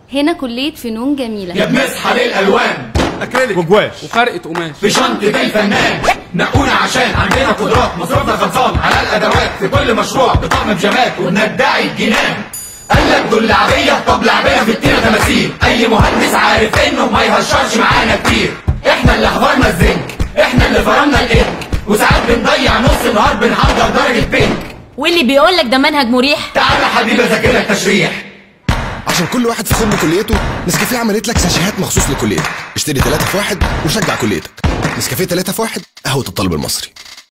هنا كلية فنون جميلة يا بنصحى للالوان اكريليك وجواش وخرقة قماش في شنطة الفنان نقونا عشان عندنا قدرات مصروفنا خلصان على الادوات في كل مشروع بطقم بيجامات وبندعي الجنان قال لك دول لعبية طب لعبية في التيرة تماثيل اي مهندس عارف انه ما يهشرش معانا كتير احنا اللي حضرنا الزنك احنا اللي فرمنا الانك وساعات بنضيع نص النهار بنحضر درجة بينك واللي بيقول لك ده منهج مريح تعالى حبيبي اذاكر لك تشريح عشان كل واحد فخور بكليته نسكافيه عملت لك ساشيهات مخصوص لكليتك اشتري 3 في واحد وشجع كليتك نسكافيه 3 في واحد قهوة الطالب المصري